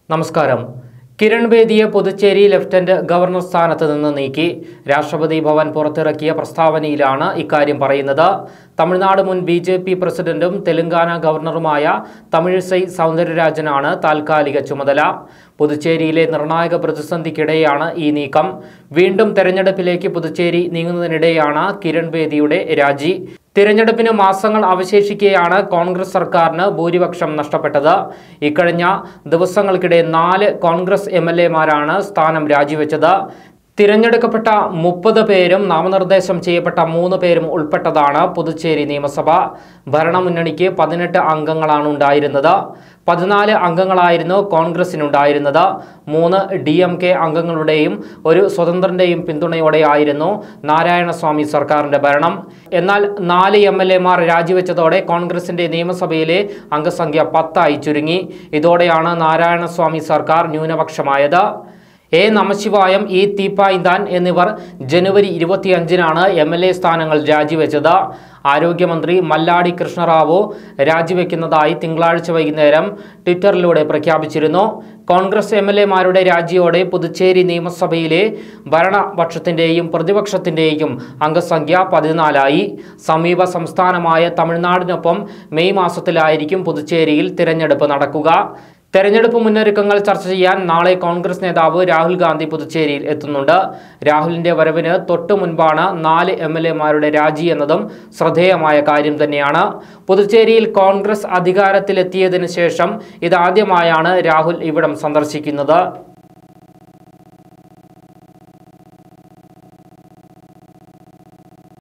നമസ്കാരം കിരൺ ബേദിയെ Puducherry lieutenant governor സ്ഥാനത്ത് നിന്ന് നീക്കി രാഷ്ട്രപതി ഭവൻ പുറത്തിറക്കിയ പ്രസ്താവനയിലാണ് ഇക്കാര്യം പറയുന്നത് തമിഴ്നാട് മുൻ ബി ജെ പി പ്രസിഡന്റും തെലങ്കാന ഗവർണറുമായ തമിഴിസൈ സൗന്ദരരാജനാണ് താൽക്കാലിക ചുമതല പുതുച്ചേരിയിലെ നിർണായക പ്രതിസന്ധിക്കിടെയാണ് ഈ നീക്കം വീണ്ടും തെരഞ്ഞെടുപ്പിലേക്ക് പുതുച്ചേരി നീങ്ങുന്നതിനിടെയാണ് കിരൺ ബേദിയുടെ രാജി തിരഞ്ഞെടുപ്പിന് മാസങ്ങൾ അവശേഷിക്കെയാണ് കോൺഗ്രസ് സർക്കാരിന് ഭൂരിപക്ഷം നഷ്ടപ്പെട്ടത് ഇക്കഴിഞ്ഞ ദിവസങ്ങൾക്കിടെ നാല് കോൺഗ്രസ് എം എൽ എമാരാണ് സ്ഥാനം രാജിവെച്ചത് തിരഞ്ഞെടുക്കപ്പെട്ട മുപ്പത് പേരും നാമനിർദ്ദേശം ചെയ്യപ്പെട്ട മൂന്ന് പേരും ഉൾപ്പെട്ടതാണ് പുതുച്ചേരി നിയമസഭ ഭരണമുന്നണിക്ക് പതിനെട്ട് അംഗങ്ങളാണ് ഉണ്ടായിരുന്നത് പതിനാല് അംഗങ്ങളായിരുന്നു കോൺഗ്രസിനുണ്ടായിരുന്നത് മൂന്ന് ഡി എം കെ അംഗങ്ങളുടെയും ഒരു സ്വതന്ത്രന്റെയും പിന്തുണയോടെയായിരുന്നു നാരായണസ്വാമി സർക്കാരിന്റെ ഭരണം എന്നാൽ നാല് എം എൽ എമാർ രാജിവെച്ചതോടെ കോൺഗ്രസിന്റെ നിയമസഭയിലെ അംഗസംഖ്യ പത്തായി ചുരുങ്ങി ഇതോടെയാണ് നാരായണസ്വാമി സർക്കാർ ന്യൂനപക്ഷമായത് എ നമശിവായം ഇ തീപ്പായിന്താൻ എന്നിവർ ജനുവരി ഇരുപത്തിയഞ്ചിനാണ് എം എൽ എ സ്ഥാനങ്ങൾ രാജിവെച്ചത് ആരോഗ്യമന്ത്രി മല്ലാടി കൃഷ്ണറാവു രാജിവെക്കുന്നതായി തിങ്കളാഴ്ച വൈകുന്നേരം ട്വിറ്ററിലൂടെ പ്രഖ്യാപിച്ചിരുന്നു കോൺഗ്രസ് എം എൽ എമാരുടെ രാജിയോടെ പുതുച്ചേരി നിയമസഭയിലെ ഭരണപക്ഷത്തിൻ്റെയും പ്രതിപക്ഷത്തിൻ്റെയും അംഗസംഖ്യ പതിനാലായി സമീപ സംസ്ഥാനമായ തമിഴ്നാടിനൊപ്പം മെയ് മാസത്തിലായിരിക്കും പുതുച്ചേരിയിൽ തിരഞ്ഞെടുപ്പ് നടക്കുക തെരഞ്ഞെടുപ്പ് മുന്നൊരുക്കങ്ങൾ ചർച്ച ചെയ്യാൻ നാളെ കോൺഗ്രസ് നേതാവ് രാഹുൽ ഗാന്ധി പുതുച്ചേരിയിൽ എത്തുന്നുണ്ട് രാഹുലിന്റെ വരവിന് തൊട്ടു മുൻപാണ് നാല് എം എൽ എമാരുടെ രാജി എന്നതും ശ്രദ്ധേയമായ കാര്യം തന്നെയാണ് പുതുച്ചേരിയിൽ കോൺഗ്രസ് അധികാരത്തിലെത്തിയതിനു ശേഷം ഇതാദ്യമായാണ് രാഹുൽ ഇവിടം സന്ദർശിക്കുന്നത്